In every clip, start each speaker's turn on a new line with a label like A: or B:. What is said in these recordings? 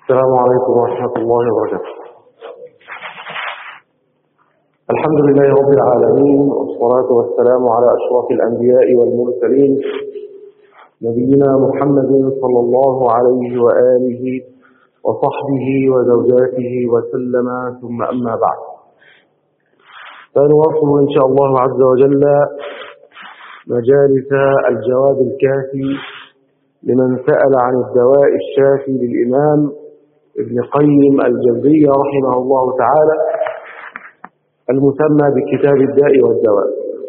A: السلام عليكم ورحمة الله وبركاته الحمد لله رب العالمين والصلاة والسلام على أشرف الأنبياء والمرسلين نبينا محمد صلى الله عليه وآله وصحبه وزوجاته وسلم ثم أما بعد فنواصل إن شاء الله عز وجل مجالس الجواب الكافي لمن سأل عن الدواء الشافي للإمام ابن قيم الجوزية رحمه الله تعالى المسمى بكتاب الداء والدواء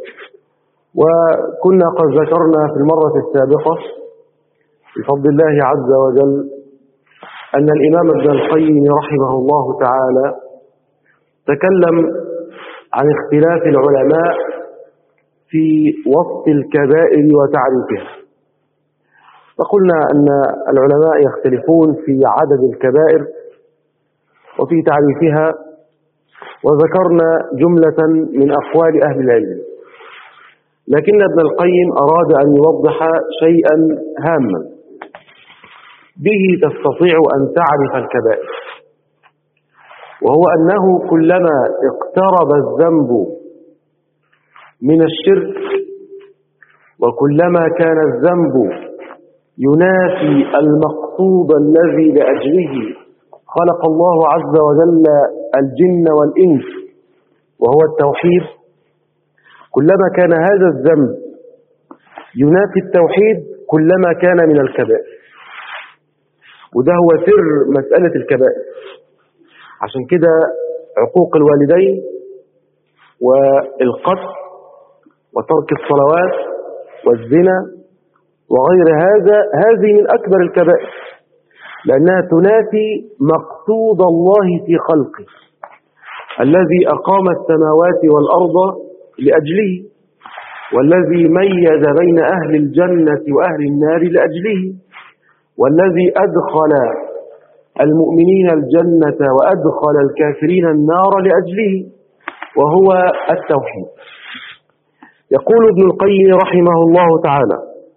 A: وكنا قد ذكرنا في المرة السابقة بفضل الله عز وجل أن الإمام ابن القيم رحمه الله تعالى تكلم عن اختلاف العلماء في وصف الكبائر وتعريفها فقلنا أن العلماء يختلفون في عدد الكبائر وفي تعريفها وذكرنا جملة من أقوال أهل العلم لكن ابن القيم أراد أن يوضح شيئا هاما به تستطيع أن تعرف الكبائر وهو أنه كلما اقترب الذنب من الشرك وكلما كان الذنب ينافي المقصود الذي لأجله خلق الله عز وجل الجن والإنس وهو التوحيد كلما كان هذا الذنب ينافي التوحيد كلما كان من الكبائر وده هو سر مسألة الكبائر عشان كده عقوق الوالدين والقتل وترك الصلوات والزنا وغير هذا هذه من أكبر الكبائر لأنها تنافي مقصود الله في خلقه الذي أقام السماوات والأرض لأجله والذي ميز بين أهل الجنة وأهل النار لأجله والذي أدخل المؤمنين الجنة وأدخل الكافرين النار لأجله وهو التوحيد يقول ابن القيم رحمه الله تعالى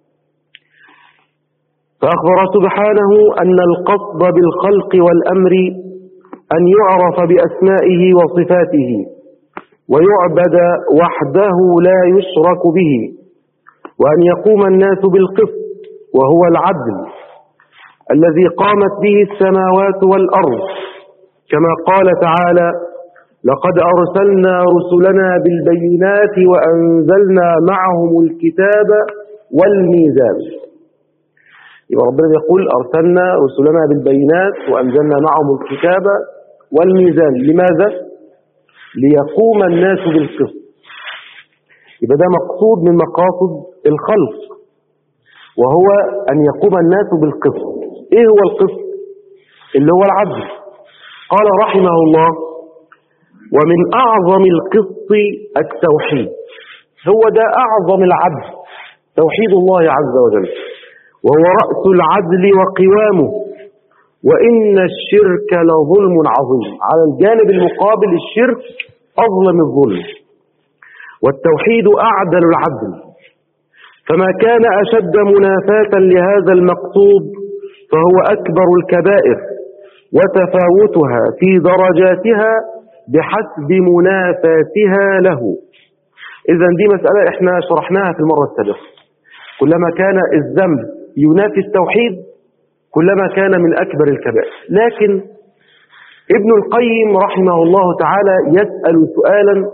A: فأخبر سبحانه أن القصد بالخلق والأمر أن يعرف بأسمائه وصفاته ويعبد وحده لا يشرك به وأن يقوم الناس بالقسط وهو العدل الذي قامت به السماوات والأرض كما قال تعالى لقد أرسلنا رسلنا بالبينات وأنزلنا معهم الكتاب والميزان يبقى ربنا يقول أرسلنا رسلنا بالبينات وأنزلنا معهم الكتاب والميزان لماذا؟ ليقوم الناس بالقسط يبقى ده مقصود من مقاصد الخلق وهو أن يقوم الناس بالقسط إيه هو القسط؟ اللي هو العدل قال رحمه الله ومن أعظم القسط التوحيد هو ده أعظم العدل توحيد الله عز وجل وهو رأس العدل وقوامه وإن الشرك لظلم عظيم على الجانب المقابل الشرك أظلم الظلم والتوحيد أعدل العدل فما كان أشد منافاة لهذا المقصود فهو أكبر الكبائر وتفاوتها في درجاتها بحسب منافاتها له إذا دي مسألة إحنا شرحناها في المرة السابقة كلما كان الذنب ينافي التوحيد كلما كان من أكبر الكبائر لكن ابن القيم رحمه الله تعالى يسأل سؤالا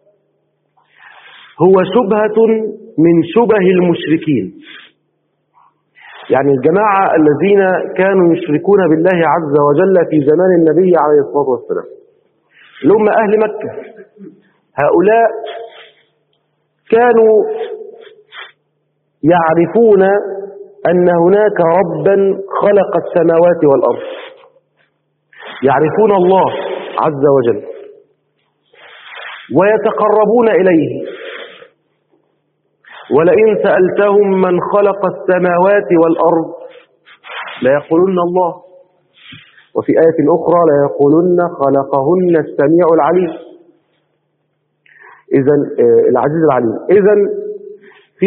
A: هو شبهة من شبه المشركين يعني الجماعة الذين كانوا يشركون بالله عز وجل في زمان النبي عليه الصلاة والسلام اللي هم أهل مكة هؤلاء كانوا يعرفون أن هناك ربا خلق السماوات والأرض يعرفون الله عز وجل ويتقربون إليه ولئن سألتهم من خلق السماوات والأرض ليقولن الله وفي آية أخرى ليقولن خلقهن السميع العليم إذا العزيز العليم إذا في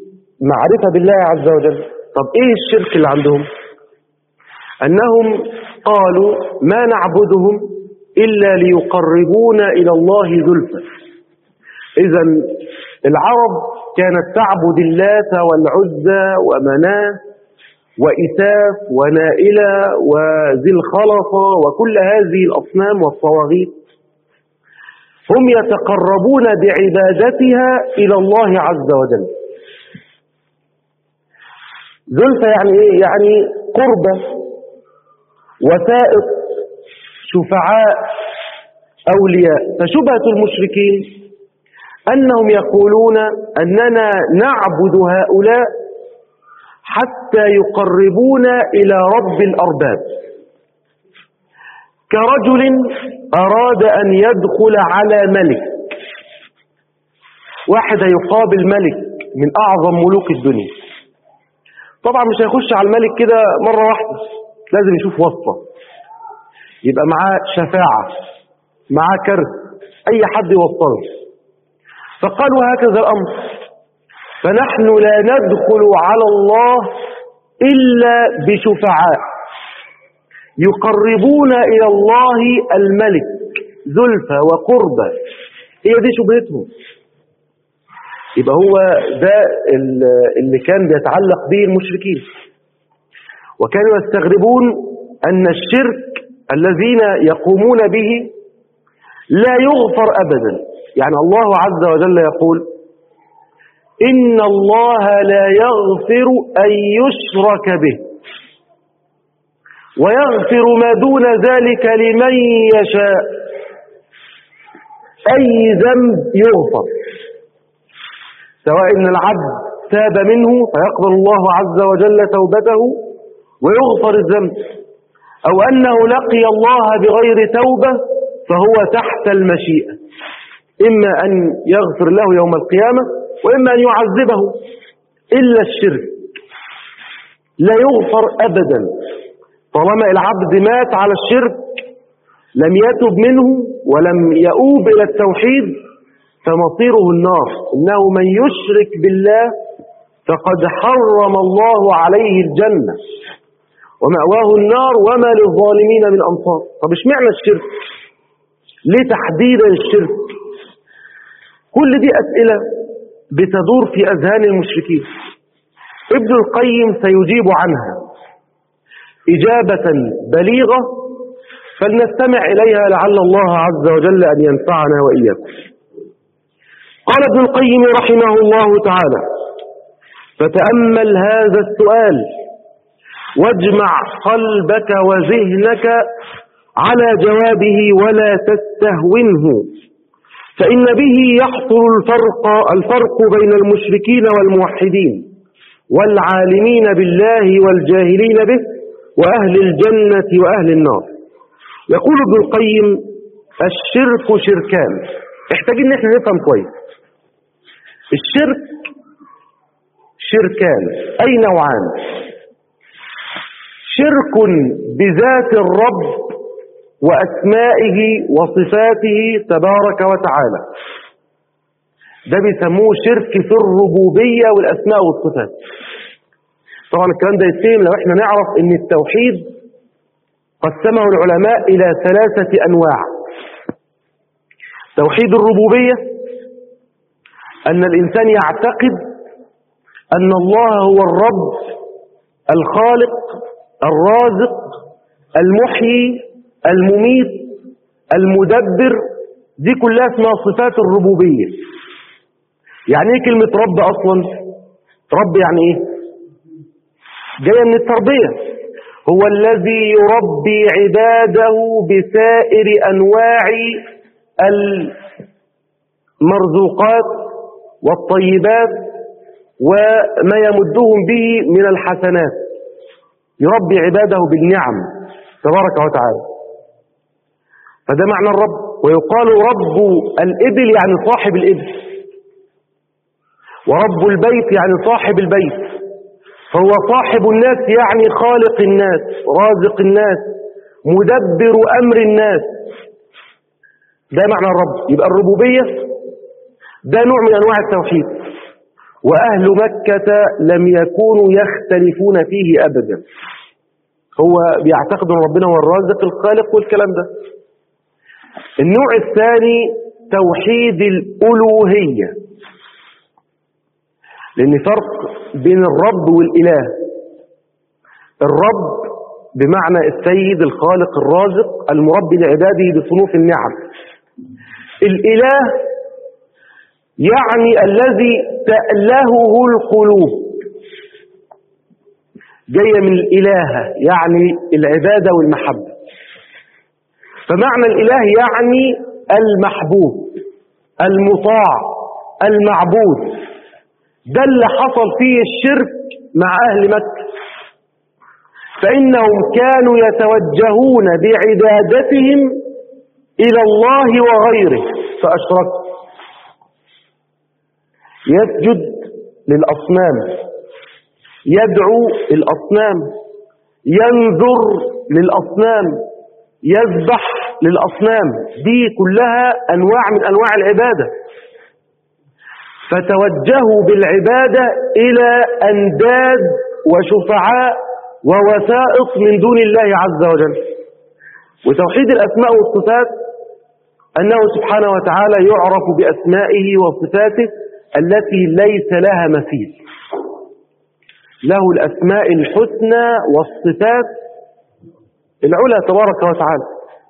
A: معرفة بالله عز وجل طب إيه الشرك اللي عندهم أنهم قالوا ما نعبدهم إلا ليقربونا إلى الله زلفى إذا العرب كانت تعبد اللات والعزى ومناه وإساف ونائلة وذي الخلفة وكل هذه الأصنام والطواغيت هم يتقربون بعبادتها إلى الله عز وجل زلفى يعني إيه؟ يعني قربة وسائط شفعاء أولياء فشبهة المشركين أنهم يقولون أننا نعبد هؤلاء حتى يقربونا إلى رب الأرباب كرجل أراد أن يدخل على ملك واحد يقابل ملك من أعظم ملوك الدنيا طبعا مش هيخش على الملك كده مرة واحدة لازم يشوف واسطة يبقى معاه شفاعة معاه كرت أي حد يوصله فقالوا هكذا الأمر فنحن لا ندخل على الله إلا بشفعاء يقربون إلى الله الملك زلفى وقربة هي دي شبهتهم يبقى هو ده اللي كان بيتعلق به المشركين وكانوا يستغربون أن الشرك الذين يقومون به لا يغفر أبدا يعني الله عز وجل يقول إن الله لا يغفر أن يشرك به ويغفر ما دون ذلك لمن يشاء أي ذنب يغفر سواء إن العبد تاب منه فيقبل الله عز وجل توبته ويغفر الذنب أو أنه لقي الله بغير توبة فهو تحت المشيئة إما أن يغفر له يوم القيامة وإما أن يعذبه إلا الشرك لا يغفر أبدا طالما العبد مات على الشرك لم يتب منه ولم يؤوب إلى التوحيد فمصيره النار إنه من يشرك بالله فقد حرم الله عليه الجنة ومأواه النار وما للظالمين من أنصار طب اشمعنى الشرك ليه تحديدا الشرك كل دي أسئلة بتدور في أذهان المشركين ابن القيم سيجيب عنها إجابة بليغة فلنستمع إليها لعل الله عز وجل أن ينفعنا وإياكم قال ابن القيم رحمه الله تعالى فتأمل هذا السؤال واجمع قلبك وذهنك على جوابه ولا تستهونه فإن به يحصل الفرق, الفرق بين المشركين والموحدين والعالمين بالله والجاهلين به وأهل الجنة وأهل النار يقول ابن القيم الشرك شركان احتاجين ان احنا نفهم كويس الشرك شركان أي نوعان شرك بذات الرب وأسمائه وصفاته تبارك وتعالى ده بيسموه شرك في الربوبية والأسماء والصفات طبعا الكلام ده يتهم لو احنا نعرف ان التوحيد قسمه العلماء إلى ثلاثة أنواع توحيد الربوبية أن الإنسان يعتقد أن الله هو الرب الخالق الرازق المحيي المميت المدبر دي كلها اسمها صفات الربوبية يعني ايه كلمة رب اصلا رب يعني ايه جاية من التربية هو الذي يربي عباده بسائر انواع المرزوقات والطيبات وما يمدهم به من الحسنات يربي عباده بالنعم تبارك وتعالى فده معنى الرب ويقال رب الإبل يعني صاحب الإبل ورب البيت يعني صاحب البيت فهو صاحب الناس يعني خالق الناس رازق الناس مدبر أمر الناس ده معنى الرب يبقى الربوبية ده نوع من أنواع التوحيد وأهل مكة لم يكونوا يختلفون فيه أبدا هو بيعتقد ان ربنا هو الرازق الخالق والكلام ده النوع الثاني توحيد الألوهية لأن فرق بين الرب والإله الرب بمعنى السيد الخالق الرازق المربي لعباده بصنوف النعم الإله يعني الذي تألهه القلوب جاية من الإلهة يعني العبادة والمحبة فمعنى الإله يعني المحبوب المطاع المعبود ده اللي حصل فيه الشرك مع أهل مكة فإنهم كانوا يتوجهون بعبادتهم إلى الله وغيره فأشركوا يسجد للأصنام يدعو الأصنام ينذر للأصنام يذبح للأصنام دي كلها أنواع من أنواع العبادة فتوجهوا بالعبادة إلى أنداد وشفعاء ووسائط من دون الله عز وجل وتوحيد الأسماء والصفات أنه سبحانه وتعالى يعرف بأسمائه وصفاته التي ليس لها مثيل له الأسماء الحسنى والصفات العلى تبارك وتعالى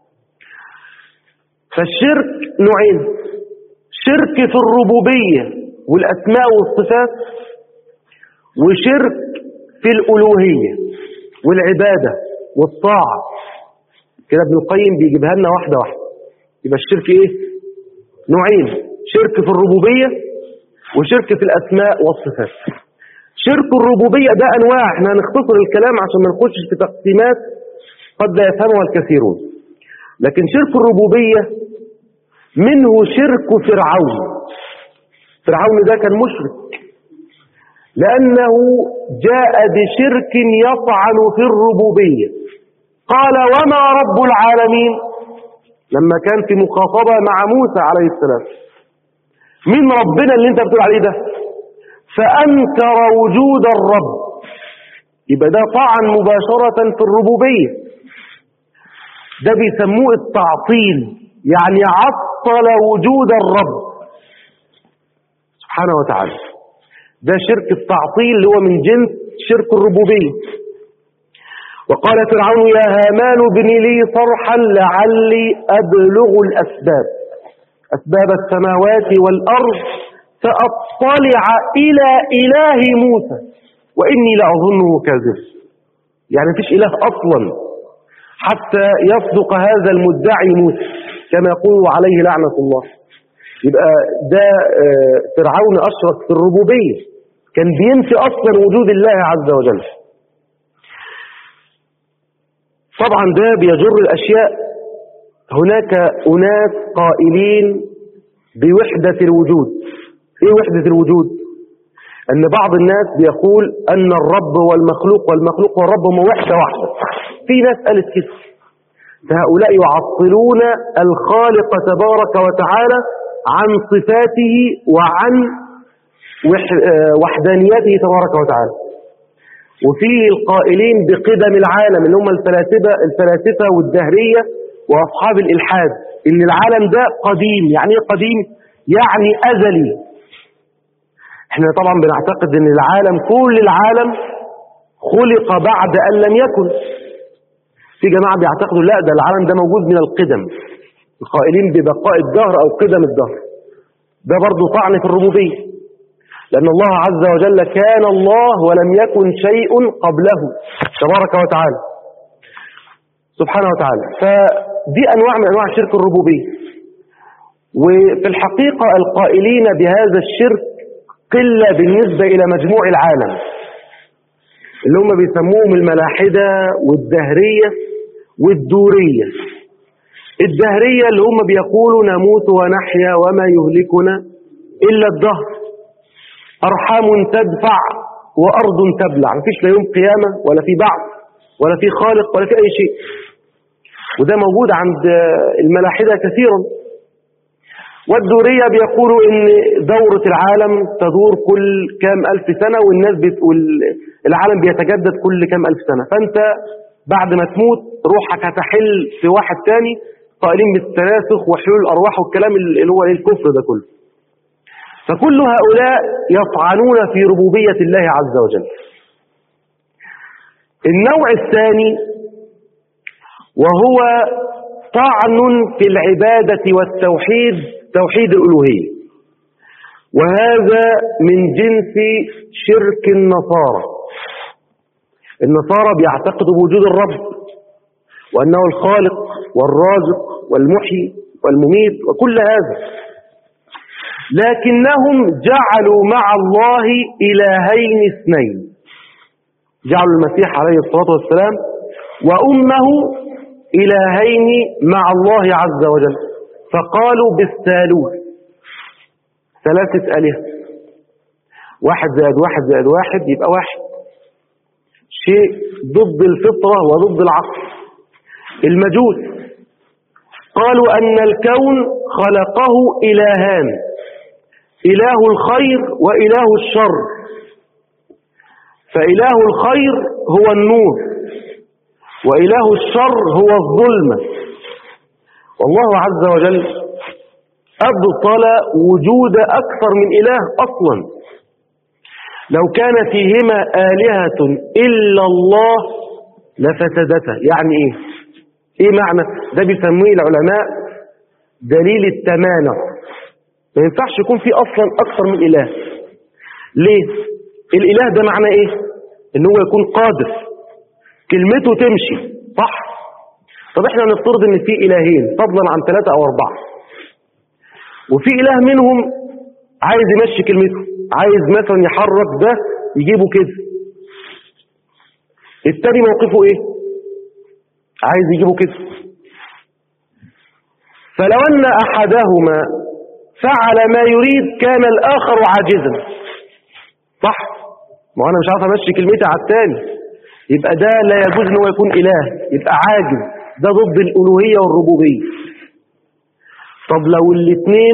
A: فالشرك نوعين شرك في الربوبية والأسماء والصفات وشرك في الألوهية والعبادة والطاعة كده ابن القيم بيجيبها لنا واحدة واحدة يبقى الشرك ايه نوعين شرك في الربوبية وشرك في الأسماء والصفات شرك الربوبية ده أنواع احنا هنختصر الكلام عشان ما نخشش في تقسيمات قد لا يفهمها الكثيرون لكن شرك الربوبية منه شرك فرعون فرعون ده كان مشرك لأنه جاء بشرك يطعن في الربوبية قال وما رب العالمين لما كان في مخاطبة مع موسى عليه السلام مين ربنا اللي انت بتقول عليه ده فأنكر وجود الرب يبقى ده طعن مباشرة في الربوبية ده بيسموه التعطيل يعني عطل وجود الرب سبحانه وتعالى ده شرك التعطيل اللي هو من جنس شرك الربوبية وقال فرعون يا هامان ابن لي صرحا لعلي أبلغ الأسباب أسباب السماوات والأرض فأطلع إلى إله موسى وإني لأظنه كاذب يعني مفيش إله أصلا حتى يصدق هذا المدعي موسى كما يقول عليه لعنة الله يبقى ده فرعون أشرك في الربوبية كان بينفي أصلا وجود الله عز وجل طبعا ده بيجر الأشياء هناك أناس قائلين بوحدة الوجود ايه وحدة الوجود ان بعض الناس بيقول ان الرب هو المخلوق والمخلوق هو الرب هم وحدة واحدة في ناس قالت كده فهؤلاء يعطلون الخالق تبارك وتعالى عن صفاته وعن وحدانيته تبارك وتعالى وفيه القائلين بقدم العالم اللي هم الفلاسفة الفلاسفة والدهرية واصحاب الالحاد ان العالم ده قديم يعني ايه قديم يعني ازلي احنا طبعا بنعتقد ان العالم كل العالم خلق بعد ان لم يكن في جماعة بيعتقدوا لا ده العالم ده موجود من القدم القائلين ببقاء الدهر او قدم الدهر ده برضو طعن في الربوبية لان الله عز وجل كان الله ولم يكن شيء قبله تبارك وتعالى سبحانه وتعالى فدي انواع من انواع شرك الربوبية وفي الحقيقة القائلين بهذا الشرك قلة بالنسبة إلى مجموع العالم اللي هم بيسموهم الملاحدة والدهرية والدورية الدهرية اللي هم بيقولوا نموت ونحيا وما يهلكنا إلا الدهر أرحام تدفع وأرض تبلع مفيش لا يوم قيامة ولا في بعث ولا في خالق ولا في أي شيء وده موجود عند الملاحدة كثيرا والدورية بيقولوا ان دورة العالم تدور كل كام ألف سنة والناس بت... والعالم بيتجدد كل كام ألف سنة فأنت بعد ما تموت روحك هتحل في واحد تاني قائلين بالتناسخ وحلول الأرواح والكلام اللي هو الكفر ده كله فكل هؤلاء يطعنون في ربوبية الله عز وجل النوع الثاني وهو طعن في العبادة والتوحيد توحيد الألوهية وهذا من جنس شرك النصارى النصارى بيعتقدوا بوجود الرب وأنه الخالق والرازق والمحيي والمميت وكل هذا لكنهم جعلوا مع الله إلهين اثنين جعلوا المسيح عليه الصلاة والسلام وأمه إلهين مع الله عز وجل فقالوا بالثالوث ثلاثة آلهة واحد زائد واحد زائد واحد يبقى واحد شيء ضد الفطرة وضد العقل المجوس قالوا أن الكون خلقه إلهان إله الخير وإله الشر فإله الخير هو النور وإله الشر هو الظلمة والله عز وجل أبطل وجود أكثر من إله أصلا لو كان فيهما آلهة إلا الله لفسدتا يعني إيه إيه معنى ده بيسميه العلماء دليل التمانع ما ينفعش يكون في أصلا أكثر من إله ليه الإله ده معنى إيه إن هو يكون قادر كلمته تمشي صح طب احنا نفترض ان في الهين فضلا عن ثلاثة او اربعة وفي اله منهم عايز يمشي كلمته عايز مثلا يحرك ده يجيبه كده التاني موقفه ايه عايز يجيبه كده فلو ان احدهما فعل ما يريد كان الاخر عاجزا صح ما انا مش عارف امشي كلمتي على التاني يبقى ده لا يجوز ان هو يكون اله يبقى عاجز ده ضد الالوهيه والربوبيه طب لو الاثنين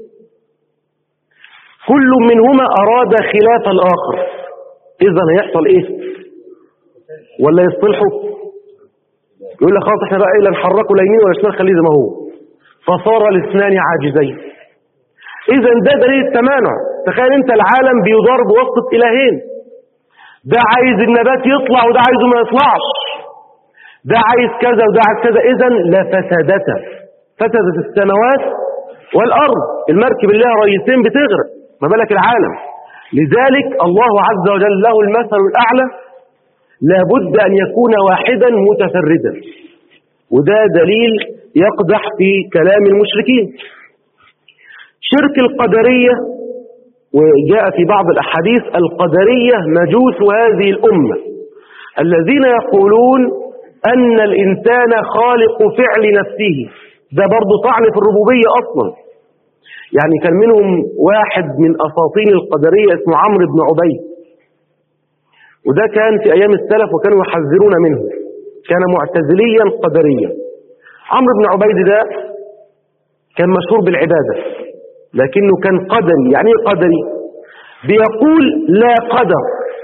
A: كل منهما اراد خلاف الاخر اذا هيحصل ايه ولا يصطلحوا يقول لك خلاص احنا بقى ايه لا نحركه لا يمين ولا شمال خليه زي ما هو فصار الاثنان عاجزين اذا ده دليل التمانع تخيل انت العالم بيدار بواسطه الهين ده عايز النبات يطلع وده عايزه ما يطلعش ده عايز كذا وده عايز كذا اذا لفسدتا فسدت السماوات والارض المركب اللي لها رئيسين بتغرق ما بالك العالم لذلك الله عز وجل له المثل الاعلى لابد ان يكون واحدا متفردا وده دليل يقدح في كلام المشركين شرك القدريه وجاء في بعض الأحاديث القدرية مجوس هذه الأمة الذين يقولون أن الإنسان خالق فعل نفسه ده برضو طعن في الربوبية أصلا يعني كان منهم واحد من أساطين القدرية اسمه عمرو بن عبيد وده كان في أيام السلف وكانوا يحذرون منه كان معتزليا قدريا عمرو بن عبيد ده كان مشهور بالعبادة لكنه كان قدري يعني ايه قدري بيقول لا قدر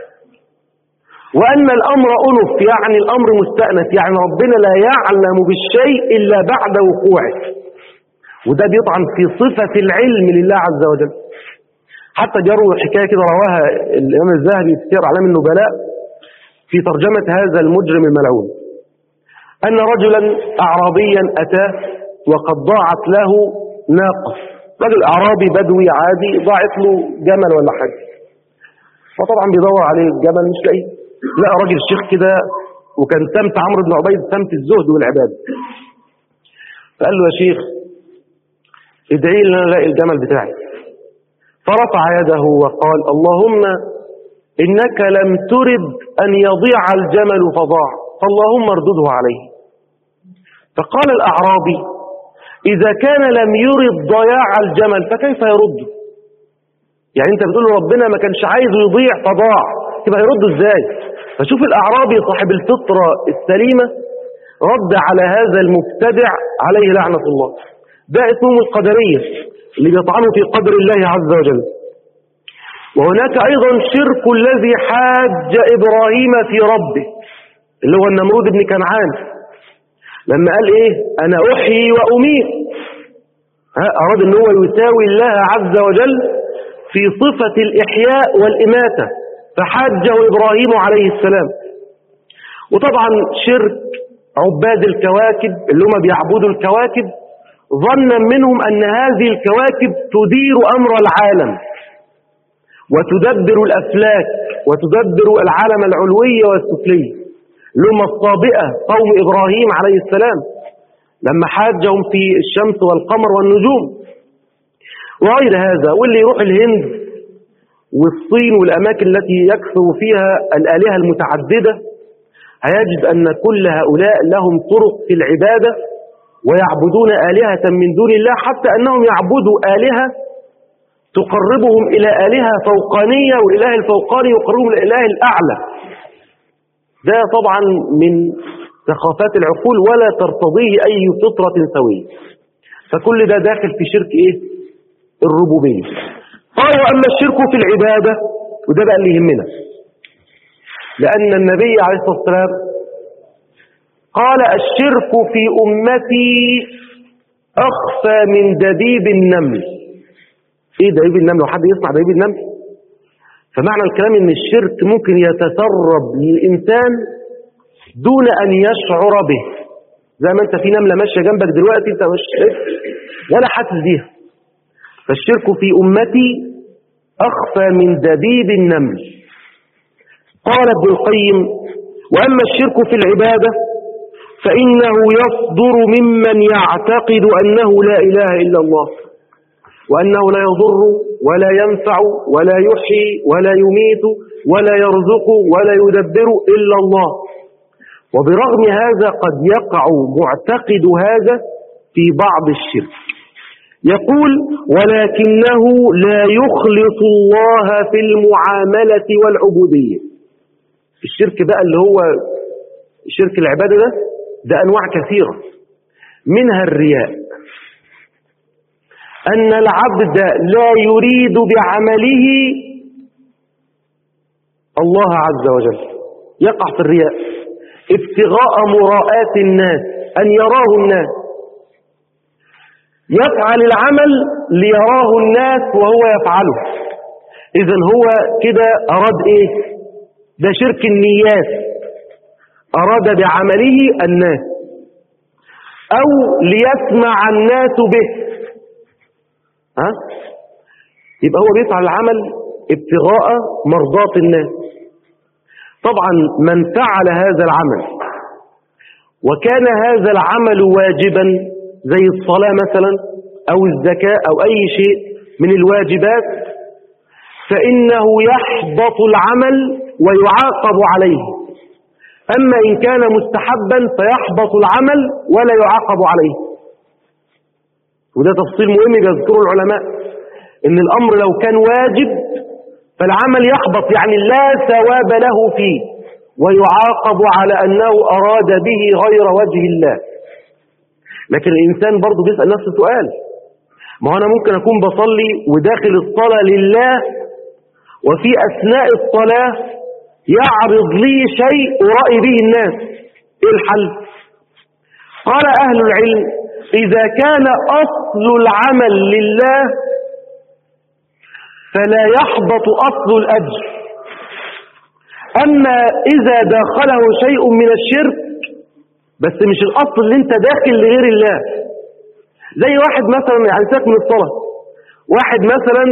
A: وأن الأمر أنف يعني الأمر مستأنف يعني ربنا لا يعلم بالشيء إلا بعد وقوعه وده بيطعن في صفة العلم لله عز وجل حتى جروا حكاية كده رواها الإمام الذهبي في سير أعلام النبلاء في ترجمة هذا المجرم الملعون أن رجلا أعرابيا أتاه وقد ضاعت له ناقة رجل أعرابي بدوي عادي ضاعت له جمل ولا حاجة فطبعا بيدور عليه الجمل مش لاقيه لقى راجل شيخ كده وكان سمت عمرو بن عبيد سمت الزهد والعبادة فقال له يا شيخ ادعي لي ان انا الاقي الجمل بتاعي فرفع يده وقال اللهم انك لم ترد ان يضيع الجمل فضاع فاللهم ارده عليه فقال الاعرابي إذا كان لم يرد ضياع الجمل فكيف يرده يعني انت بتقول ربنا ما كانش عايزه يضيع فضاع يبقى يرده ازاي فشوف الأعرابي صاحب الفطرة السليمة رد على هذا المبتدع عليه لعنة الله ده اسمهم القدرية اللي بيطعنوا في قدر الله عز وجل وهناك أيضا شرك الذي حاج إبراهيم في ربه اللي هو النمرود بن كنعان لما قال ايه انا احيي واميت ها اراد ان هو يساوي الله عز وجل في صفة الاحياء والاماتة فحاجه ابراهيم عليه السلام وطبعا شرك عباد الكواكب اللي هم بيعبدوا الكواكب ظنا منهم ان هذه الكواكب تدير امر العالم وتدبر الافلاك وتدبر العالم العلوي والسفلي لما الصابئة قوم إبراهيم عليه السلام لما حاجهم في الشمس والقمر والنجوم وغير هذا واللي يروح الهند والصين والأماكن التي يكثر فيها الآلهة المتعددة هيجد أن كل هؤلاء لهم طرق في العبادة ويعبدون آلهة من دون الله حتى أنهم يعبدوا آلهة تقربهم إلى آلهة فوقانية والإله الفوقاني يقربهم إلى الإله الأعلى ده طبعا من ثقافات العقول ولا ترتضيه أي فطرة سوية فكل ده داخل في شرك إيه الربوبية قال وأما الشرك في العبادة وده بقى اللي يهمنا لأن النبي عليه الصلاة والسلام قال الشرك في أمتي أخفى من دبيب النمل إيه دبيب النمل وحد يسمع دبيب النمل فمعنى الكلام ان الشرك ممكن يتسرب للإنسان دون أن يشعر به زي ما انت في نملة ماشية جنبك دلوقتي انت مش شايف ولا حاسس بيها فالشرك في أمتي أخفى من دبيب النمل قال ابن القيم وأما الشرك في العبادة فإنه يصدر ممن يعتقد أنه لا إله إلا الله وأنه لا يضر ولا ينفع ولا يحيي ولا يميت ولا يرزق ولا يدبر إلا الله وبرغم هذا قد يقع معتقد هذا في بعض الشرك يقول ولكنه لا يخلص الله في المعاملة والعبودية الشرك بقى اللي هو شرك العبادة ده ده أنواع كثيرة منها الرياء أن العبد لا يريد بعمله الله عز وجل يقع في الرياء ابتغاء مراءات الناس أن يراه الناس يفعل العمل ليراه الناس وهو يفعله إذا هو كده أراد إيه ده شرك النيات أراد بعمله الناس أو ليسمع الناس به ها يبقى هو بيفعل العمل ابتغاء مرضات الناس طبعا من فعل هذا العمل وكان هذا العمل واجبا زي الصلاة مثلا أو الزكاة أو أي شيء من الواجبات فإنه يحبط العمل ويعاقب عليه أما إن كان مستحبا فيحبط العمل ولا يعاقب عليه وده تفصيل مهم بيذكره العلماء ان الامر لو كان واجب فالعمل يحبط يعني لا ثواب له فيه ويعاقب على انه اراد به غير وجه الله لكن الانسان برضه بيسال نفسه سؤال ما هو انا ممكن اكون بصلي وداخل الصلاه لله وفي اثناء الصلاه يعرض لي شيء ارائي به الناس ايه الحل قال اهل العلم إذا كان أصل العمل لله فلا يحبط أصل الأجر أما إذا داخله شيء من الشرك بس مش الأصل اللي انت داخل لغير الله زي واحد مثلا يعني ساك من الصلاة واحد مثلا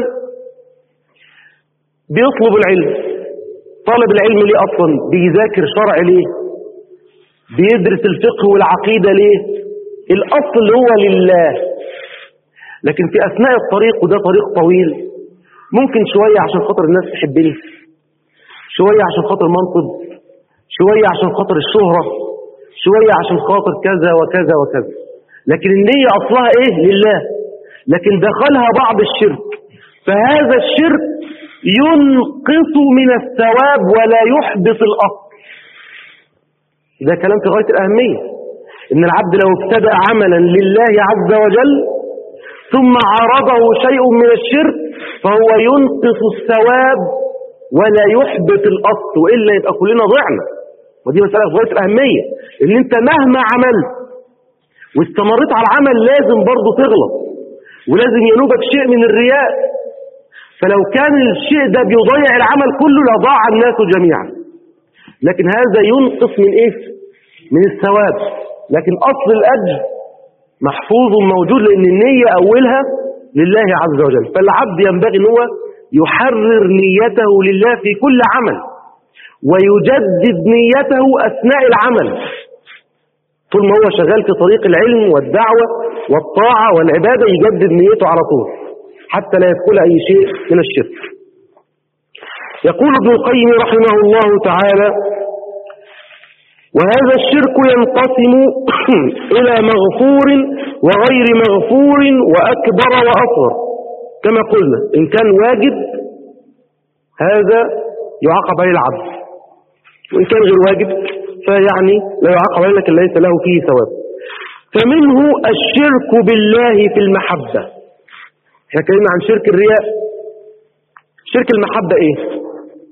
A: بيطلب العلم طالب العلم ليه أصلا بيذاكر شرع ليه بيدرس الفقه والعقيدة ليه الأصل هو لله لكن في أثناء الطريق وده طريق طويل ممكن شوية عشان خاطر الناس تحبني شوية عشان خاطر منصب شوية عشان خاطر الشهرة شوية عشان خاطر كذا وكذا وكذا لكن النية أصلها إيه لله لكن دخلها بعض الشرك فهذا الشرك ينقص من الثواب ولا يحبط الأصل ده كلام في غاية الأهمية إن العبد لو ابتدأ عملا لله عز وجل ثم عارضه شيء من الشرك فهو ينقص الثواب ولا يحبط الأصل وإلا يبقى كلنا ضعنا ودي مسألة في غاية الأهمية إن أنت مهما عملت واستمريت على العمل لازم برضه تغلط ولازم ينوبك شيء من الرياء فلو كان الشيء ده بيضيع العمل كله لضاع الناس جميعا لكن هذا ينقص من ايه من الثواب لكن اصل الاجر محفوظ موجود لان النية اولها لله عز وجل فالعبد ينبغي ان هو يحرر نيته لله في كل عمل ويجدد نيته اثناء العمل طول ما هو شغال في طريق العلم والدعوة والطاعة والعبادة يجدد نيته على طول حتى لا يدخل أي شيء من الشرك يقول ابن القيم رحمه الله تعالى وهذا الشرك ينقسم إلى مغفور وغير مغفور وأكبر وأصغر كما قلنا إن كان واجب هذا يعاقب عليه العبد وإن كان غير واجب فيعني لا يعاقب عليه لكن ليس له فيه ثواب فمنه الشرك بالله في المحبة احنا اتكلمنا عن شرك الرياء شرك المحبة ايه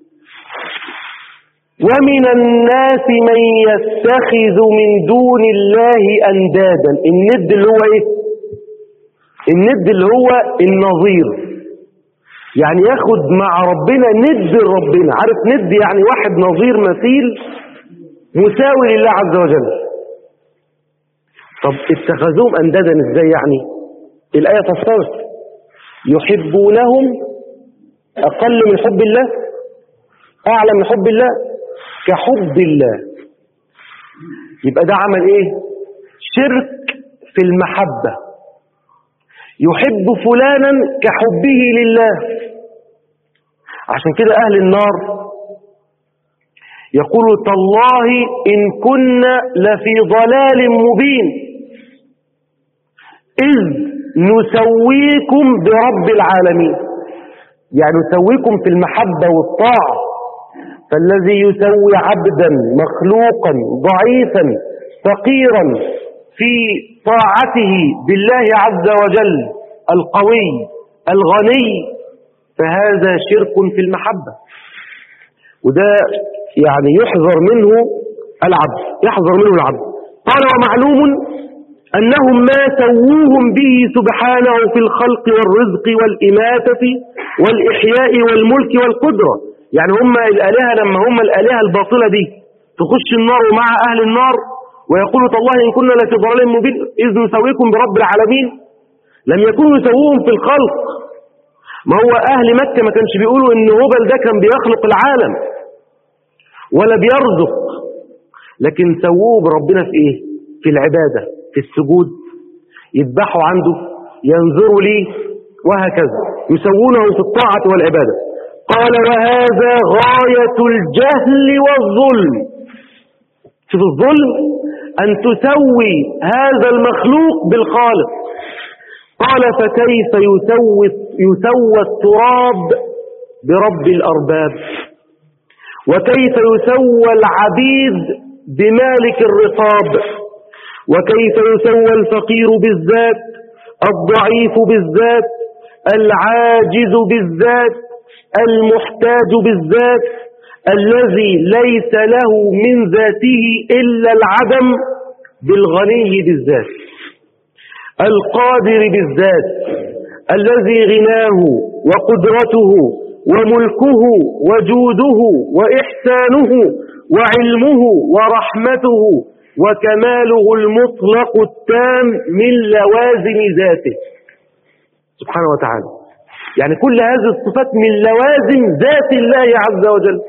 A: ومن الناس من يتخذ من دون الله اندادا الند اللي هو ايه الند اللي هو النظير يعني ياخد مع ربنا ند ربنا عارف ند يعني واحد نظير مثيل مساوي لله عز وجل طب اتخذوهم اندادا ازاي يعني الايه فسرت يحبونهم اقل من حب الله اعلى من حب الله كحب الله يبقى ده عمل ايه شرك في المحبة يحب فلانا كحبه لله عشان كده اهل النار يقول تالله ان كنا لفي ضلال مبين اذ نسويكم برب العالمين يعني نسويكم في المحبة والطاعة فالذي يسوي عبدا مخلوقا ضعيفا فقيرا في طاعته بالله عز وجل القوي الغني فهذا شرك في المحبة وده يعني يحذر منه العبد يحذر منه العبد قال ومعلوم أنهم ما سووهم به سبحانه في الخلق والرزق والإماتة والإحياء والملك والقدرة يعني هم الآلهة لما هم الآلهة الباطلة دي تخش النار مع أهل النار ويقولوا تالله إن كنا لفي ضلال مبين إذ نسويكم برب العالمين لم يكونوا يسووهم في الخلق ما هو أهل مكة ما كانش بيقولوا إن هبل ده كان بيخلق العالم ولا بيرزق لكن سووه بربنا في إيه في العبادة في السجود يذبحوا عنده ينظروا ليه وهكذا يسوونه في الطاعة والعبادة قال وهذا غاية الجهل والظلم شوف الظلم أن تسوي هذا المخلوق بالخالق قال فكيف يسوي, يسوى التراب برب الأرباب وكيف يسوى العبيد بمالك الرقاب وكيف يسوى الفقير بالذات الضعيف بالذات العاجز بالذات المحتاج بالذات الذي ليس له من ذاته إلا العدم بالغني بالذات القادر بالذات الذي غناه وقدرته وملكه وجوده وإحسانه وعلمه ورحمته وكماله المطلق التام من لوازم ذاته سبحانه وتعالى يعني كل هذه الصفات من لوازم ذات الله عز وجل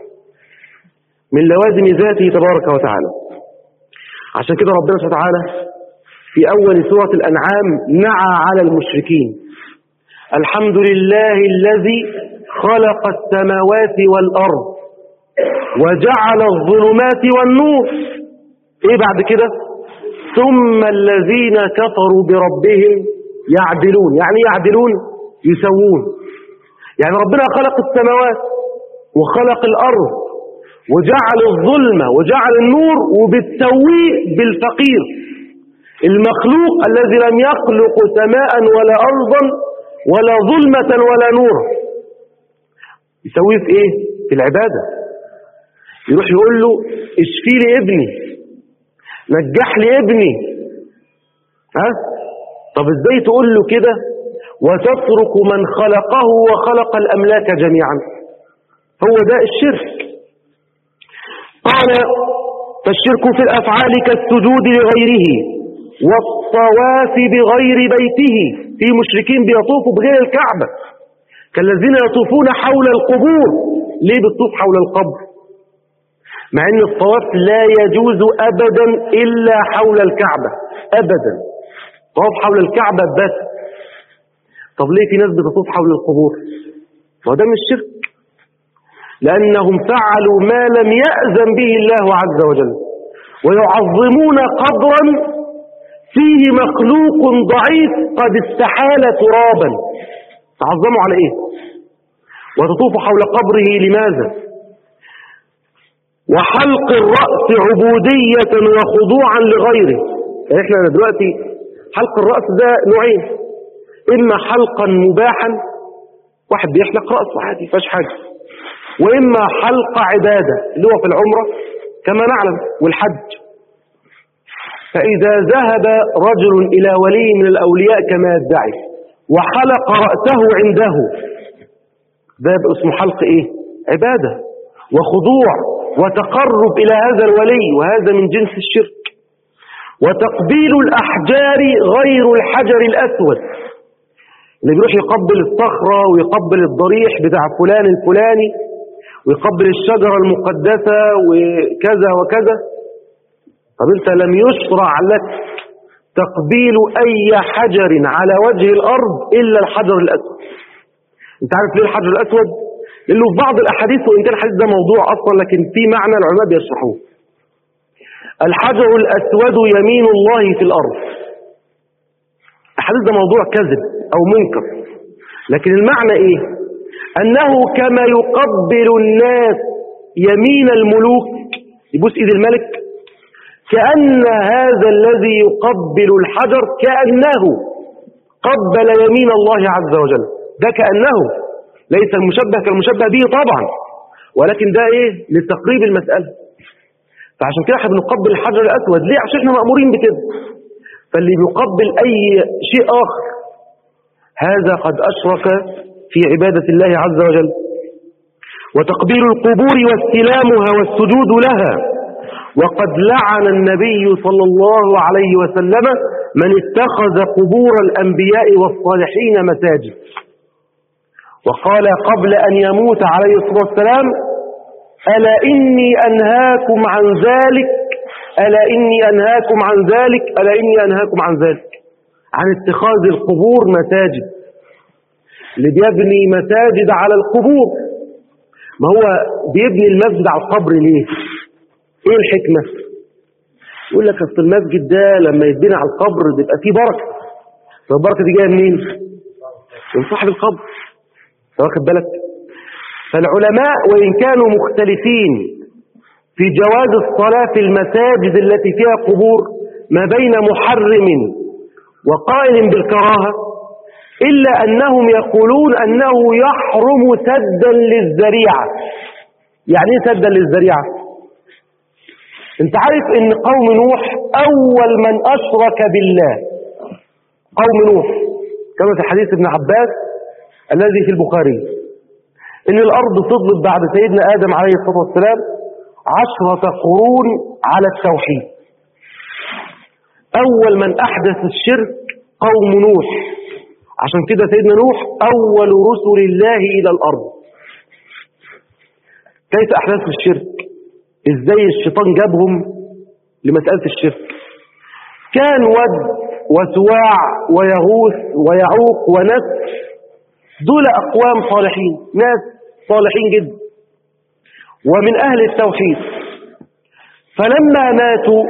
A: من لوازم ذاته تبارك وتعالى عشان كده ربنا سبحانه وتعالى في أول سورة الأنعام نعى على المشركين الحمد لله الذي خلق السماوات والأرض وجعل الظلمات والنور ايه بعد كده ثم الذين كفروا بربهم يعدلون يعني يعدلون يسوون يعني ربنا خلق السماوات وخلق الأرض وجعل الظلمة وجعل النور وبتسويه بالفقير المخلوق الذي لم يخلق سماء ولا أرضا ولا ظلمة ولا نورا يسويه في ايه في العبادة يروح يقول له اشفي لي ابني نجح لي ابني ها طب ازاي تقول له كده وتترك من خلقه وخلق الاملاك جميعا هو ده الشرك قال فالشرك في الافعال كالسجود لغيره والطواف بغير بيته في مشركين بيطوفوا بغير الكعبة كالذين يطوفون حول القبور ليه بتطوف حول القبر مع ان الطواف لا يجوز ابدا الا حول الكعبة ابدا طواف حول الكعبة بس طب ليه في ناس بتطوف حول القبور ما ده مش شرك لانهم فعلوا ما لم يأذن به الله عز وجل ويعظمون قدرا فيه مخلوق ضعيف قد استحال ترابا تعظموا على ايه وتطوف حول قبره لماذا وحلق الرأس عبودية وخضوعا لغيره يعني احنا دلوقتي حلق الرأس ده نوعين اما حلقا مباحا واحد بيحلق رأسه عادي فاش حاجة واما حلق عبادة اللي هو في العمرة كما نعلم والحج فإذا ذهب رجل إلى ولي من الأولياء كما يدعي وحلق رأسه عنده ده يبقى اسمه حلق إيه؟ عبادة وخضوع وتقرب إلى هذا الولي وهذا من جنس الشرك وتقبيل الأحجار غير الحجر الأسود اللي بيروح يقبل الصخرة ويقبل الضريح بتاع فلان الفلاني ويقبل الشجرة المقدسة وكذا وكذا طب انت لم يشرع لك تقبيل اي حجر على وجه الارض الا الحجر الاسود انت عارف ليه الحجر الاسود لانه في بعض الاحاديث وان كان الحديث ده موضوع اصلا لكن في معنى العلماء بيشرحوه الحجر الاسود يمين الله في الارض الحديث ده موضوع كذب او منكر لكن المعنى ايه انه كما يقبل الناس يمين الملوك يبوس ايد الملك كأن هذا الذي يقبل الحجر كأنه قبل يمين الله عز وجل ده كأنه ليس المشبه كالمشبه به طبعا ولكن ده ايه لتقريب المسألة فعشان كده احنا بنقبل الحجر الأسود ليه عشان احنا مأمورين بكده فاللي بيقبل أي شيء آخر هذا قد أشرك في عبادة الله عز وجل وتقبيل القبور واستلامها والسجود لها وقد لعن النبي صلى الله عليه وسلم من اتخذ قبور الأنبياء والصالحين مساجد وقال قبل أن يموت عليه الصلاة والسلام ألا إني أنهاكم عن ذلك ألا إني أنهاكم عن ذلك ألا إني أنهاكم عن ذلك عن اتخاذ القبور مساجد اللي بيبني مساجد على القبور ما هو بيبني المسجد على القبر ليه ايه الحكمة يقول لك اصل المسجد ده لما يتبني على القبر بيبقى فيه بركة فالبركة دي جاية منين من صاحب القبر واخد بالك فالعلماء وإن كانوا مختلفين في جواز الصلاة في المساجد التي فيها قبور ما بين محرم وقائل بالكراهة إلا أنهم يقولون أنه يحرم سدا للذريعة يعني ايه سدا للذريعة انت عارف ان قوم نوح اول من اشرك بالله قوم نوح كما في حديث ابن عباس الذي في البخاري ان الارض فضلت بعد سيدنا ادم عليه الصلاة والسلام عشرة قرون على التوحيد اول من احدث الشرك قوم نوح عشان كده سيدنا نوح اول رسل الله الى الارض كيف احدث الشرك ازاي الشيطان جابهم لمسألة الشرك كان ود وسواع ويغوث ويعوق ونسر دول أقوام صالحين ناس صالحين جدا ومن أهل التوحيد فلما ماتوا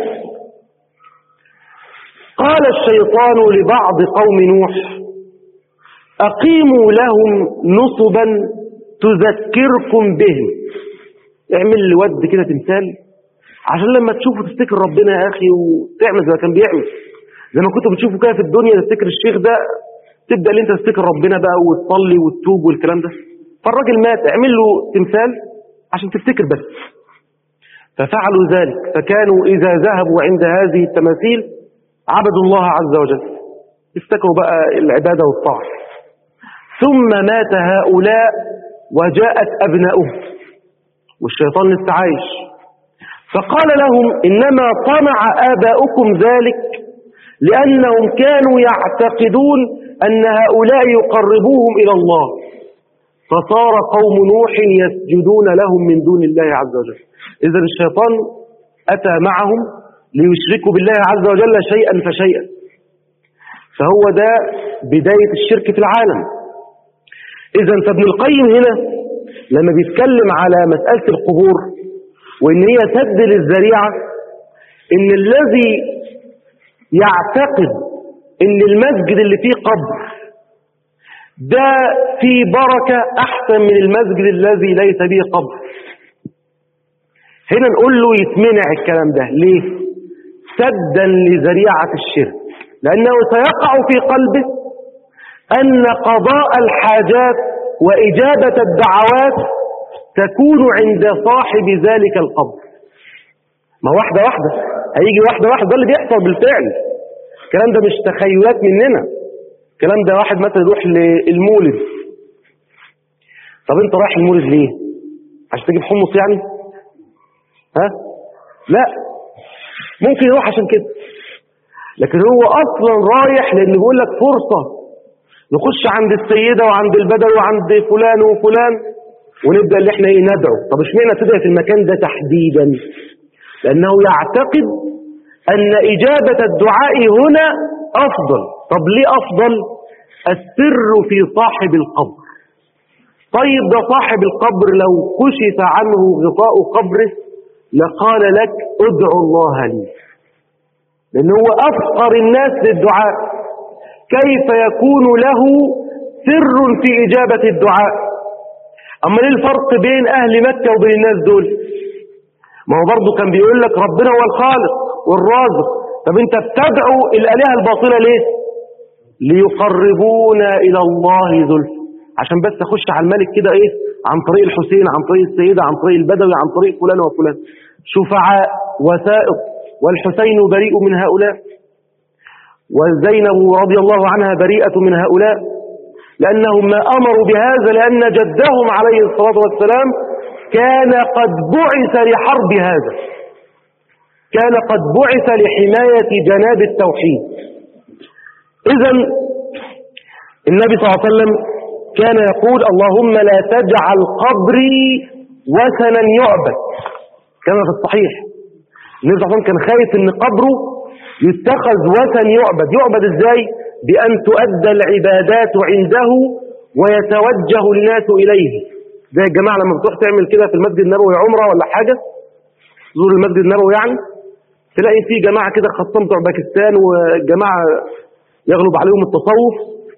A: قال الشيطان لبعض قوم نوح أقيموا لهم نصبا تذكركم بهم اعمل لي ود كده تمثال عشان لما تشوفه تفتكر ربنا يا اخي وتعمل زي ما كان بيعمل زي ما كنتوا بتشوفوا كده في الدنيا تفتكر الشيخ ده تبدا ان انت تفتكر ربنا بقى وتصلي وتتوب والكلام ده فالراجل مات اعمل له تمثال عشان تفتكر بس ففعلوا ذلك فكانوا إذا ذهبوا عند هذه التماثيل عبدوا الله عز وجل افتكروا بقى العبادة والطاعة ثم مات هؤلاء وجاءت أبناؤهم والشيطان لسه عايش فقال لهم إنما طمع آباؤكم ذلك لأنهم كانوا يعتقدون أن هؤلاء يقربوهم إلى الله فصار قوم نوح يسجدون لهم من دون الله عز وجل إذا الشيطان أتى معهم ليشركوا بالله عز وجل شيئا فشيئا فهو ده بداية الشرك في العالم إذا فابن القيم هنا لما بيتكلم على مسألة القبور وإن هي سد للذريعة إن الذي يعتقد إن المسجد اللي فيه قبر ده فيه بركة أحسن من المسجد الذي ليس به قبر هنا نقول له يتمنع الكلام ده ليه سدا لذريعة الشرك لأنه سيقع في قلبه أن قضاء الحاجات وإجابة الدعوات تكون عند صاحب ذلك القبر ما واحدة واحدة هيجي واحدة واحدة ده اللي بيحصل بالفعل الكلام ده مش تخيلات مننا الكلام ده واحد مثلا يروح للمولد طب انت رايح المولد ليه عشان تجيب حمص يعني ها لا ممكن يروح عشان كده لكن هو اصلا رايح لان بيقول لك فرصة نخش عند السيدة وعند البدوي وعند فلان وفلان ونبدأ اللي احنا ايه ندعو طب اشمعنى تدعي في المكان ده تحديدا لانه يعتقد ان اجابة الدعاء هنا افضل طب ليه افضل السر في صاحب القبر طيب ده صاحب القبر لو كشف عنه غطاء قبره لقال لك ادعو الله لي لأنه هو أفقر الناس للدعاء كيف يكون له سر في إجابة الدعاء أما ليه الفرق بين أهل مكة وبين الناس دول ما هو برضه كان بيقول لك ربنا هو الخالق والرازق طب انت بتدعو الآلهة الباطلة ليه ليقربونا إلى الله زلفى عشان بس اخش على الملك كده ايه عن طريق الحسين عن طريق السيدة عن طريق البدوي عن طريق فلان وفلان شفعاء وثائق والحسين بريء من هؤلاء وزينب رضي الله عنها بريئة من هؤلاء لأنهم ما أمروا بهذا لأن جدهم عليه الصلاة والسلام كان قد بعث لحرب هذا كان قد بعث لحماية جناب التوحيد إذا النبي صلى الله عليه وسلم كان يقول اللهم لا تجعل قبري وثنا يعبد كما في الصحيح النبي صلى الله عليه وسلم كان خايف ان قبره يتخذ وثن يعبد يعبد ازاي بأن تؤدى العبادات عنده ويتوجه الناس إليه زي الجماعة لما بتروح تعمل كده في المسجد النبوي عمرة ولا حاجة تزور المسجد النبوي يعني تلاقي فيه جماعة كده خاصة بتوع باكستان وجماعة يغلب عليهم التصوف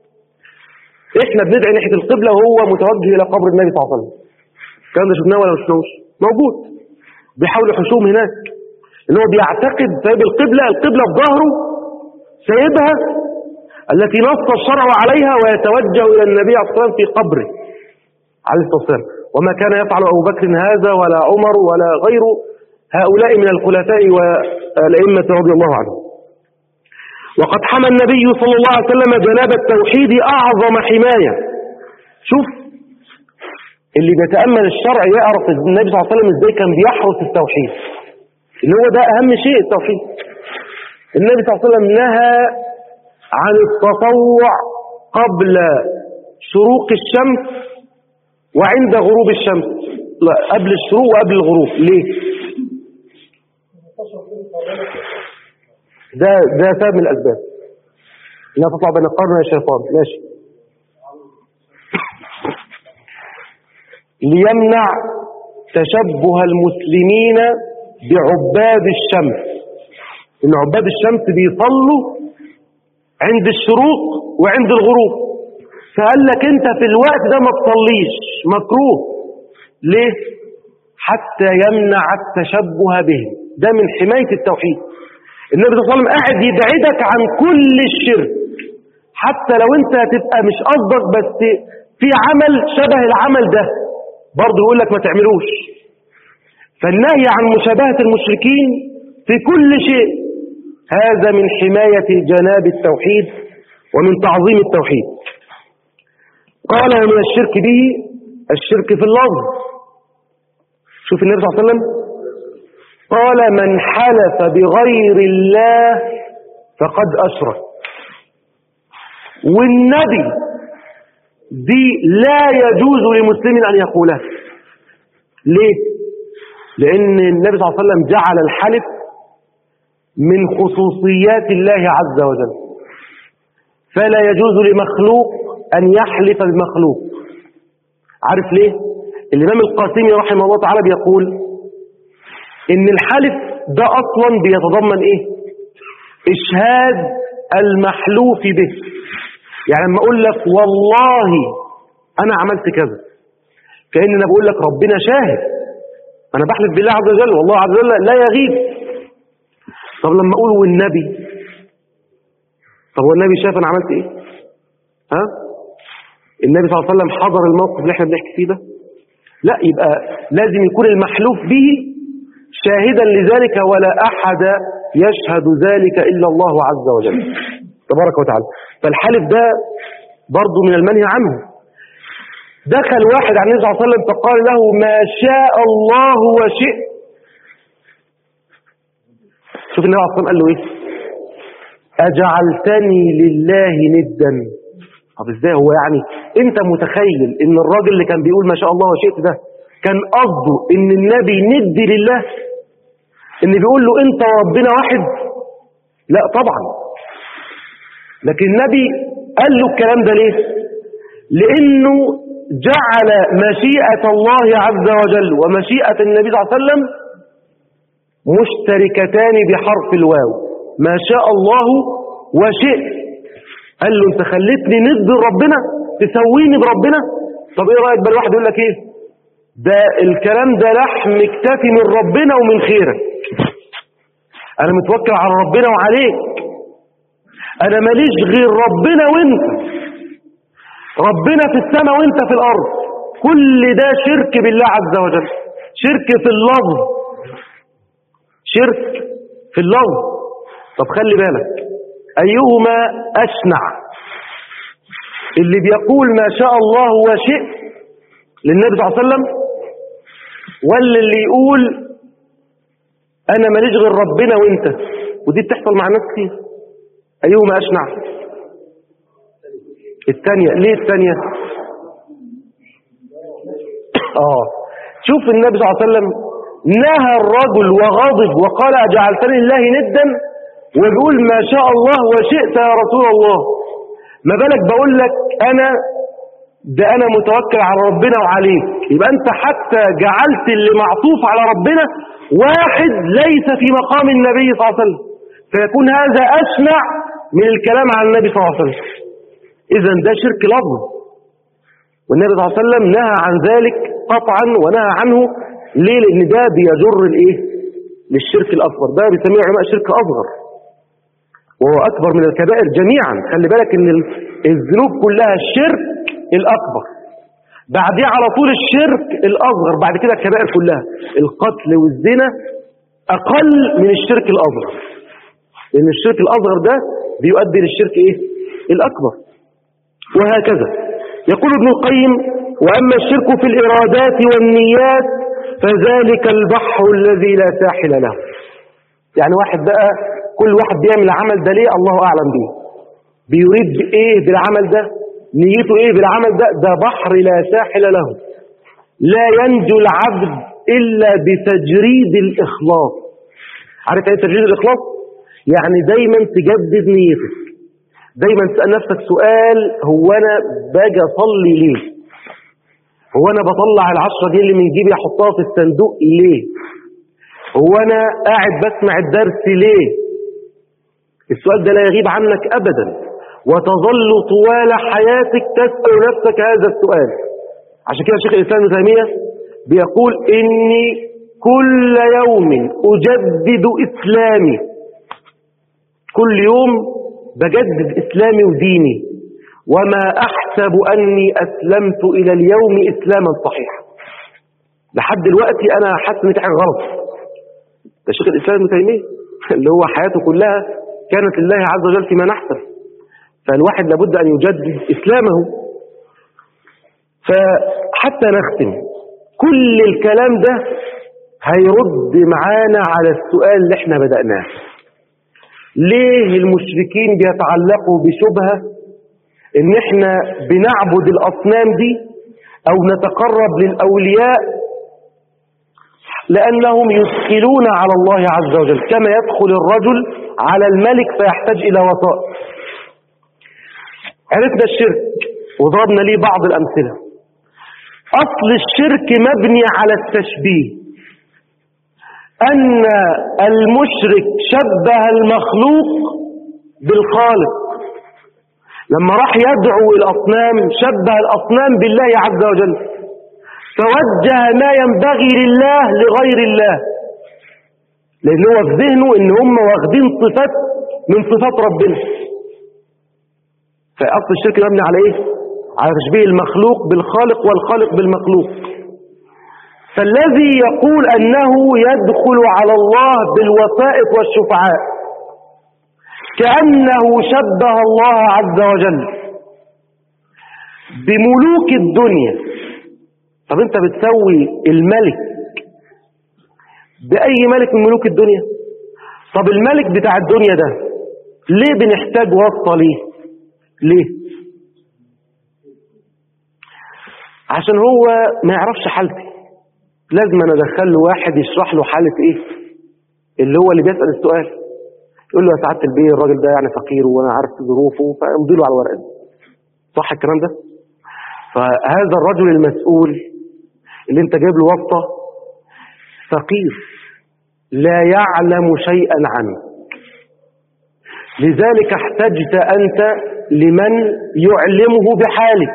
A: احنا بندعي ناحية القبلة وهو متوجه إلى قبر النبي صلى الله عليه وسلم الكلام ده شفناه ولا ما شفناهوش موجود بيحاولوا يحشوهم هناك ان هو بيعتقد سايب القبلة القبلة في ظهره سايبها التي نص الشرع عليها ويتوجه إلى النبي عليه الصلاة والسلام في قبره عليه الصلاة والسلام وما كان يفعل أبو بكر هذا ولا عمر ولا غيره هؤلاء من الخلفاء والأئمة رضي الله عنهم وقد حمى النبي صلى الله عليه وسلم جناب التوحيد أعظم حماية شوف اللي بيتأمل الشرع يعرف النبي صلى الله عليه وسلم ازاي كان بيحرس التوحيد اللي هو ده أهم شيء التوحيد النبي صلى الله عليه وسلم نهى عن التطوع قبل شروق الشمس وعند غروب الشمس لا قبل الشروق وقبل الغروب ليه ده ده سبب من الأسباب انها تطلع بين القرن يا شيطان ماشي ليمنع تشبه المسلمين بعباد الشمس ان عباد الشمس بيصلوا عند الشروق وعند الغروب فقال لك انت في الوقت ده ما تصليش مكروه ليه حتى يمنع التشبه بهم ده من حماية التوحيد النبي صلى الله عليه وسلم قاعد يبعدك عن كل الشرك حتى لو انت هتبقى مش قصدك بس في عمل شبه العمل ده برضه يقول لك ما تعملوش فالنهي عن مشابهة المشركين في كل شيء هذا من حماية جناب التوحيد ومن تعظيم التوحيد قال ومن الشرك به الشرك في اللفظ شوف النبي صلى الله عليه وسلم قال من حلف بغير الله فقد أشرك والنبي دي لا يجوز لمسلم أن يقولها ليه؟ لأن النبي صلى الله عليه وسلم جعل الحلف من خصوصيات الله عز وجل فلا يجوز لمخلوق أن يحلف بمخلوق عارف ليه؟ الإمام القاسمي رحمه الله تعالى بيقول إن الحلف ده أصلا بيتضمن إيه؟ إشهاد المحلوف به يعني لما أقول لك والله أنا عملت كذا كأن أنا بقول لك ربنا شاهد أنا بحلف بالله عز وجل والله عز وجل لا يغيب طب لما أقول والنبي طب والنبي شاف أنا عملت إيه ها النبي صلى الله عليه وسلم حضر الموقف اللي احنا بنحكي فيه ده لا يبقى لازم يكون المحلوف به شاهدا لذلك ولا أحد يشهد ذلك إلا الله عز وجل تبارك وتعالى فالحلف ده برضه من المنهي عنه دخل واحد عن النبي صلى الله عليه وسلم فقال له ما شاء الله وشئت شوف النبي عليه الصلاة والسلام قال له ايه أجعلتني لله ندا طب ازاي هو يعني انت متخيل ان الراجل اللي كان بيقول ما شاء الله وشئت ده كان قصده ان النبي ند لله ان بيقول له انت وربنا واحد لا طبعا لكن النبي قال له الكلام ده ليه لانه جعل مشيئة الله عز وجل ومشيئة النبي صلى الله عليه وسلم مشتركتان بحرف الواو ما شاء الله وشئت قال له انت خليتني ند ربنا تسويني بربنا طب ايه رايك بقى الواحد يقول لك ايه ده الكلام ده لحم اكتفي من ربنا ومن خيرك انا متوكل على ربنا وعليك انا ماليش غير ربنا وانت ربنا في السماء وانت في الارض كل ده شرك بالله عز وجل شرك في اللفظ شرك في اللفظ طب خلي بالك ايهما اشنع اللي بيقول ما شاء الله وشئت للنبي صلى الله عليه وسلم ولا اللي يقول انا ماليش غير ربنا وانت ودي بتحصل مع ناس كتير ايهما اشنع الثانية ليه الثانية اه شوف النبي صلى الله عليه وسلم نهى الرجل وغضب وقال اجعلتني الله ندا وبيقول ما شاء الله وشئت يا رسول الله ما بالك بقول لك انا ده انا متوكل على ربنا وعليك يبقى انت حتى جعلت اللي معطوف على ربنا واحد ليس في مقام النبي صلى الله عليه وسلم فيكون هذا اشنع من الكلام عن النبي صلى الله عليه وسلم اذا ده شرك لفظ والنبي صلى الله عليه وسلم نهى عن ذلك قطعا ونهى عنه ليه لان ده بيجر الايه للشرك الاصغر ده بيسميه العلماء شرك اصغر وهو اكبر من الكبائر جميعا خلي بالك ان الذنوب كلها الشرك الاكبر بعديه على طول الشرك الاصغر بعد كده الكبائر كلها القتل والزنا اقل من الشرك الاصغر لان الشرك الاصغر ده بيؤدي للشرك ايه الاكبر وهكذا يقول ابن القيم واما الشرك في الارادات والنيات فذلك البحر الذي لا ساحل له يعني واحد بقى كل واحد بيعمل العمل ده ليه الله اعلم به بيريد ايه بالعمل ده نيته ايه بالعمل ده ده بحر لا ساحل له لا ينجو العبد الا بتجريد الاخلاص عارف ايه تجريد الاخلاص يعني دايما تجدد نيتك دايما تسال نفسك سؤال هو انا باجي اصلي ليه هو انا بطلع العشرة دي اللي من جيبي احطها في الصندوق ليه هو انا قاعد بسمع الدرس ليه السؤال ده لا يغيب عنك ابدا وتظل طوال حياتك تسأل نفسك هذا السؤال عشان كده شيخ الإسلام ابن تيمية بيقول إني كل يوم أجدد إسلامي كل يوم بجدد إسلامي وديني وما أحسب أني أسلمت إلى اليوم إسلاما صحيحا لحد دلوقتي انا حاسس ان في حاجه غلط ده شيخ الاسلام ابن تيميه اللي هو حياته كلها كانت لله عز وجل فيما نحسن فالواحد لابد ان يجدد اسلامه فحتى نختم كل الكلام ده هيرد معانا على السؤال اللي احنا بدأناه ليه المشركين بيتعلقوا بشبهة ان احنا بنعبد الاصنام دي او نتقرب للاولياء لانهم يدخلون على الله عز وجل كما يدخل الرجل على الملك فيحتاج الى وسائط عرفنا الشرك وضربنا ليه بعض الامثله اصل الشرك مبني على التشبيه أن المشرك شبه المخلوق بالخالق لما راح يدعو الأصنام شبه الأصنام بالله عز وجل فوجه ما ينبغي لله لغير الله لأن هو في ذهنه إن هم واخدين صفات من صفات ربنا فأصل الشرك مبني على إيه؟ على تشبيه المخلوق بالخالق والخالق بالمخلوق فالذي يقول أنه يدخل على الله بالوسائط والشفعاء كأنه شبه الله عز وجل بملوك الدنيا طب انت بتسوي الملك بأي ملك من ملوك الدنيا طب الملك بتاع الدنيا ده ليه بنحتاج واسطة ليه ليه عشان هو ما يعرفش حالتي لازم انا ادخل له واحد يشرح له حالة ايه اللي هو اللي بيسأل السؤال يقول له يا سعادة البيه الراجل ده يعني فقير وانا عارف ظروفه فامضي له على الورقة دي صح الكلام ده فهذا الرجل المسؤول اللي انت جايب له واسطة فقير لا يعلم شيئا عنه لذلك احتجت انت لمن يعلمه بحالك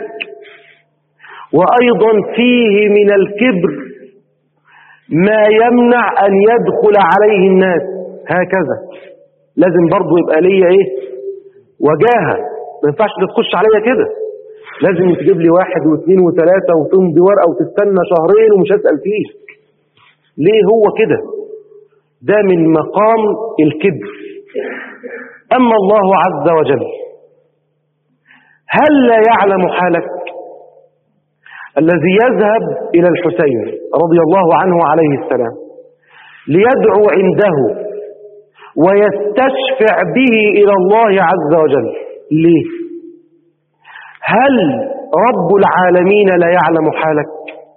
A: وايضا فيه من الكبر ما يمنع أن يدخل عليه الناس هكذا لازم برضو يبقى ليا إيه وجاهة ما ينفعش تخش عليا كده لازم تجيب لي واحد واثنين وثلاثة وتمضي ورقة وتستنى شهرين ومش هسأل فيك ليه هو كده ده من مقام الكبر أما الله عز وجل هل لا يعلم حالك الذي يذهب إلى الحسين رضي الله عنه عليه السلام ليدعو عنده ويستشفع به إلى الله عز وجل ليه هل رب العالمين لا يعلم حالك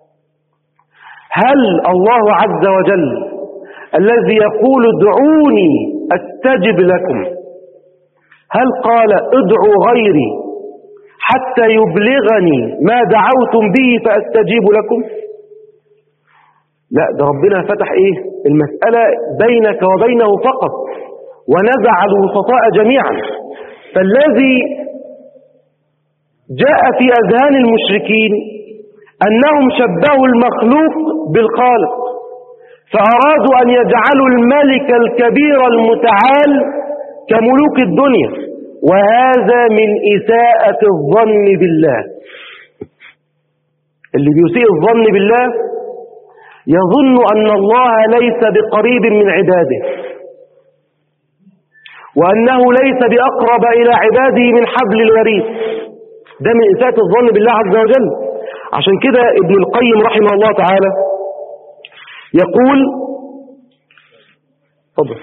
A: هل الله عز وجل الذي يقول ادعوني استجب لكم هل قال ادعوا غيري حتى يبلغني ما دعوتم به فاستجيب لكم لا ده ربنا فتح ايه المسألة بينك وبينه فقط ونزع الوسطاء جميعا فالذي جاء في أذهان المشركين أنهم شبهوا المخلوق بالخالق فأرادوا أن يجعلوا الملك الكبير المتعال كملوك الدنيا وهذا من إساءة الظن بالله اللي بيسيء الظن بالله يظن أن الله ليس بقريب من عباده وأنه ليس بأقرب إلى عباده من حبل الوريد ده من إساءة الظن بالله عز وجل عشان كده ابن القيم رحمه الله تعالى يقول تفضل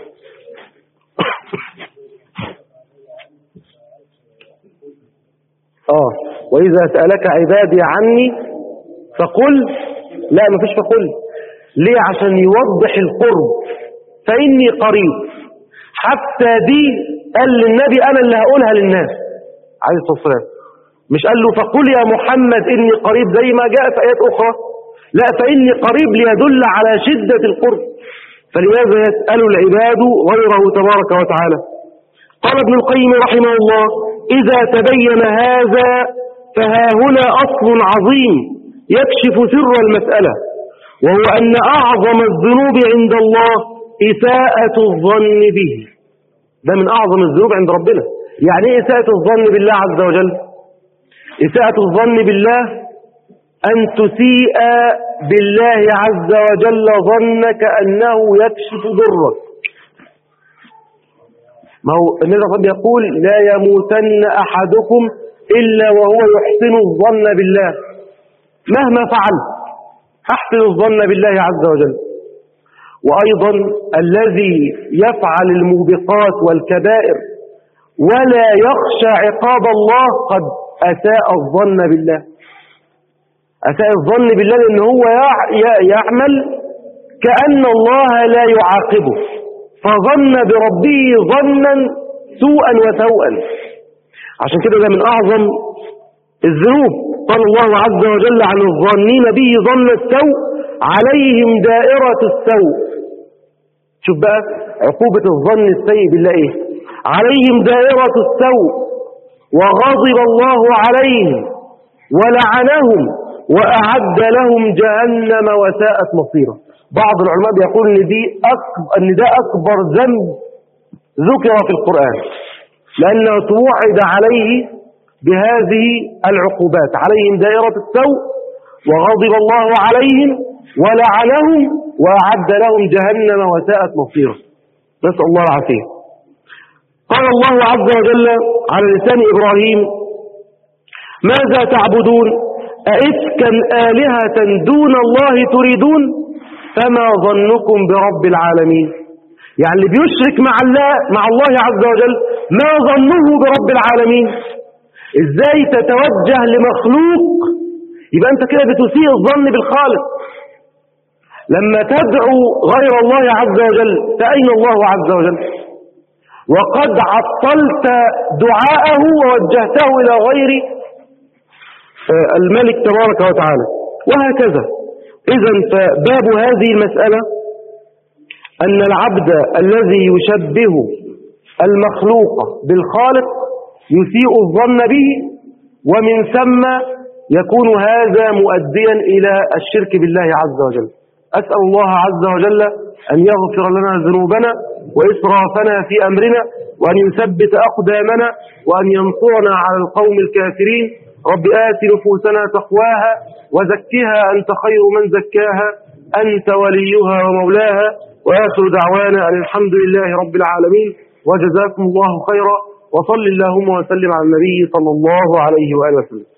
A: اه واذا سالك عبادي عني فقل لا مفيش فقل ليه عشان يوضح القرب فاني قريب حتى دي قال للنبي انا اللي هقولها للناس عليه الصلاه والسلام مش قال له فقل يا محمد اني قريب زي ما جاء في ايات اخرى لا فاني قريب ليدل على شده القرب فلماذا يسال العباد غيره تبارك وتعالى قال ابن القيم رحمه الله إذا تبين هذا فها هنا أصل عظيم يكشف سر المسألة وهو أن أعظم الذنوب عند الله إساءة الظن به ده من أعظم الذنوب عند ربنا يعني إيه إساءة الظن بالله عز وجل إساءة الظن بالله أن تسيء بالله عز وجل ظنك أنه يكشف ضرك ما هو النبي صلى الله عليه وسلم يقول لا يموتن أحدكم إلا وهو يحسن الظن بالله مهما فعل أحسن الظن بالله عز وجل وأيضا الذي يفعل الموبقات والكبائر ولا يخشى عقاب الله قد أساء الظن بالله أساء الظن بالله لأن هو يعمل كأن الله لا يعاقبه فظن بربه ظنا سوءا وسوءا عشان كده ده من أعظم الذنوب قال الله عز وجل عن الظانين به ظن السوء عليهم دائرة السوء شوف بقى عقوبة الظن السيء بالله ايه عليهم دائرة السوء وغضب الله عليهم ولعنهم وأعد لهم جهنم وساءت مصيرا بعض العلماء بيقول ان دي أكبر ان ده اكبر ذنب ذكر في القرآن لأنه توعد عليه بهذه العقوبات عليهم دائرة السوء وغضب الله عليهم ولعنهم وأعد لهم جهنم وساءت مصيرا نسأل الله العافية قال الله عز وجل على لسان إبراهيم ماذا تعبدون أئفكا آلهة دون الله تريدون فما ظنكم برب العالمين يعني اللي بيشرك مع الله مع الله عز وجل ما ظنه برب العالمين ازاي تتوجه لمخلوق يبقى انت كده بتسيء الظن بالخالق لما تدعو غير الله عز وجل فأين الله عز وجل وقد عطلت دعاءه ووجهته إلى غير الملك تبارك وتعالى وهكذا إذا فباب هذه المسألة أن العبد الذي يشبه المخلوق بالخالق يسيء الظن به ومن ثم يكون هذا مؤديا إلى الشرك بالله عز وجل أسأل الله عز وجل أن يغفر لنا ذنوبنا وإسرافنا في أمرنا وأن يثبت أقدامنا وأن ينصرنا على القوم الكافرين رب آت نفوسنا تقواها وزكها أنت خير من زكاها أنت وليها ومولاها وآخر دعوانا أن الحمد لله رب العالمين وجزاكم الله خيرا وصل اللهم وسلم على النبي صلى الله عليه وآله وسلم